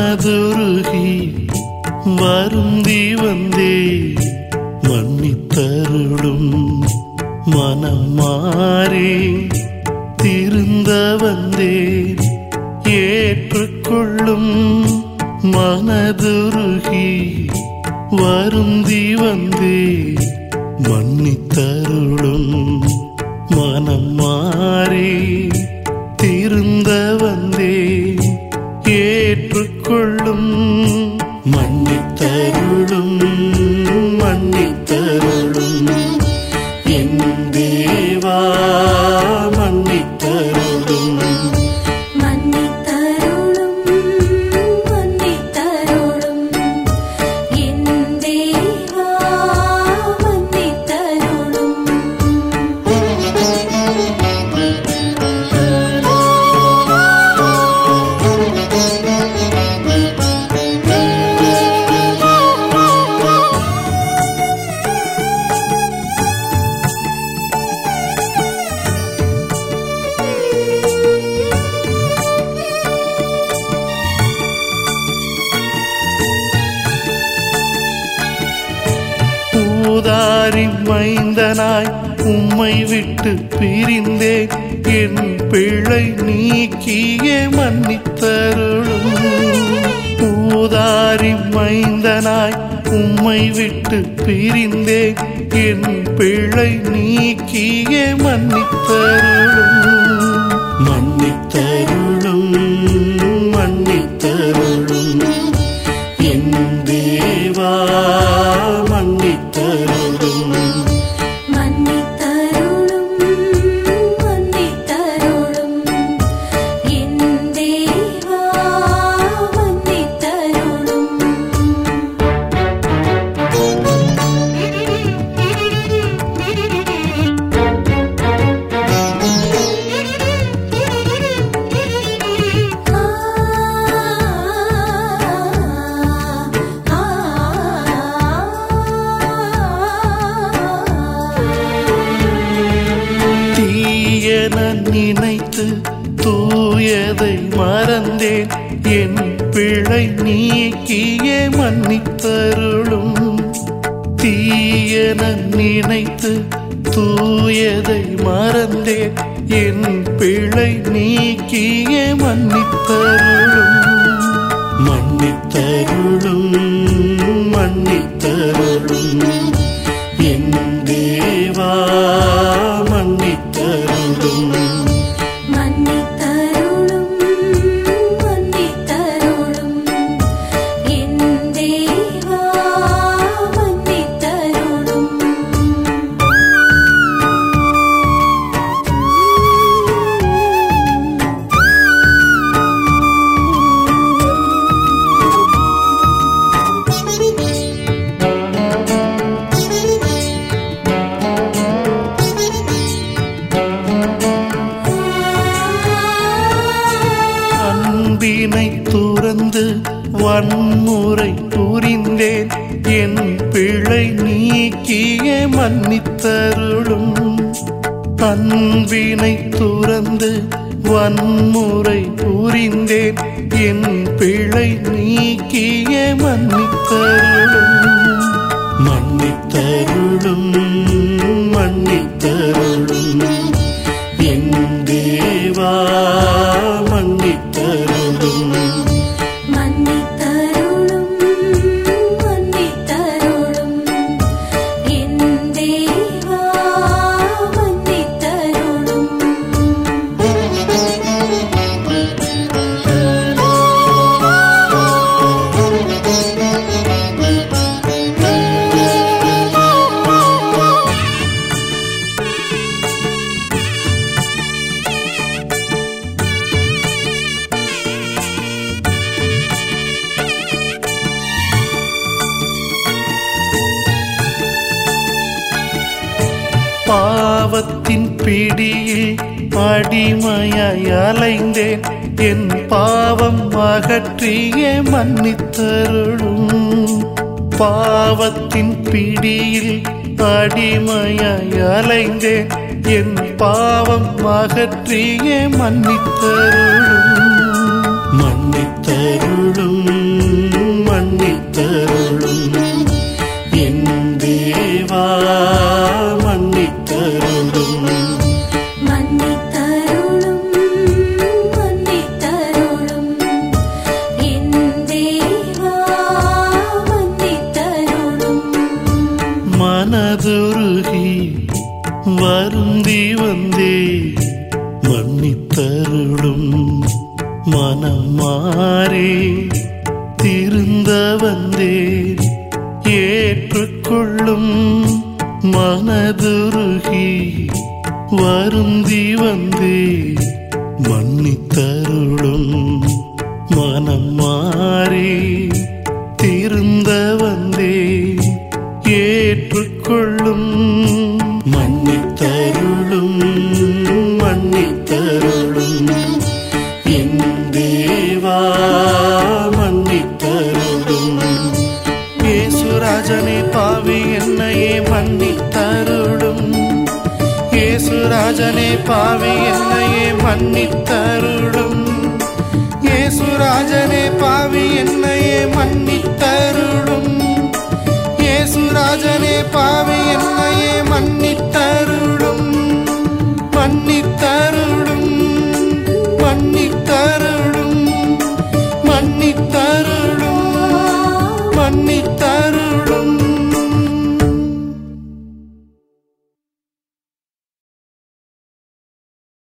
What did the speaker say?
மனதுருகி வருந்தி வந்தே மன்னித்தருளும் மனம் மாறி திருந்த வந்தேன் ஏற்றுக்கொள்ளும் மனதுருகி வருந்தி வந்தே மன்னித்தருளும் மனம் மாறி திருந்த வந்தே ஏற்றுக்கொள்ளும் மன்னித்தருளும் மன்னித்தருளும் என் தேவா மன்னித்தருளும் மன்னித்தருளும் மன்னித்தருளும் என் தேவா மன்னித்தருளும் ஊதாரி மைந்தனாய் உம்மை விட்டு பிரிந்தேன் என் பிழை நீக்கியே மன்னித்தருளும் ஊதாரி மைந்தனாய் உம்மை விட்டு பிரிந்தேன் என் பிழை நீக்கியே மன்னித்தருளும் மன்னித்தருளும் மன்னித்தருளும் என் தேவா மன்னித்தருளும் மன்னித்தருளும் மன்னித்தருளும் என் தேவா மன்னித்தருளும் தீயன நினைத்து தூயதை மறந்தேன் என் பிழை நீக்கியே மன்னித்தருளும் தீயன நினைத்து தூயதை மறந்தேன் என் பிழை நீக்கியே மன்னித்தருளும் மன்னித்தருளும் மன்னித்தருளும் என் தேவா மன்னித்தருளும் மன்னித்தருளும் மன்னித்தருளும் என் தேவா மன்னித்தருளும் அன்பினை துறந்து வன்முறை புரிந்தேன் என் பிழை நீக்கிய மன்னித்தருளும் அன்பினை துறந்து வன்முறை புரிந்தேன் என் பிழை நீக்கிய மன்னித்தருளும் மன்னித்தருளும் மன்னித்தருளும் என் தேவா மன்னித்தருளும் மன்னித்தருளும் மன்னித்தருளும் என் தேவா மன்னித்தருளும் பாவத்தின் பிடியில் அடிமையாய் அலைந்தேன் என் பாவம் அகற்றிய மன்னித்தருளும் பாவத்தின் பிடியில் அடிமையாய் அலைந்தேன் என் பாவம் அகற்றிய மன்னித்தருளும் மன் மன்னித்தருளும் மன்னித்தருளும் என் தேவா மன்னித்தருளும் மன்னித்தருளும் மன்னித்தருளும் என் தேவா மன்னித்தருளும் மனதுருகி வருந்தி வந்தே மன்னித்தருளும் மனம் மாறி திருந்த வந்தே ஏற்றுக்கொள்ளும் மனதுருகி வருந்தி வந்தே மன்னித்தருளும் மனம் மாறி திருந்த வந்தே ஏற்றுக்கொள்ளும் மன்னித்தருளும் மன்னித்தருளும் என் தேவா மன்னித்தருளும் ஏசுராஜனே பாவி என்னையே மன்னித்தருளும் ஏசுராஜனே பாவி என்னையே மன்னித்தருளும் ஏசுராஜனே பாவி என்னையே மன்னி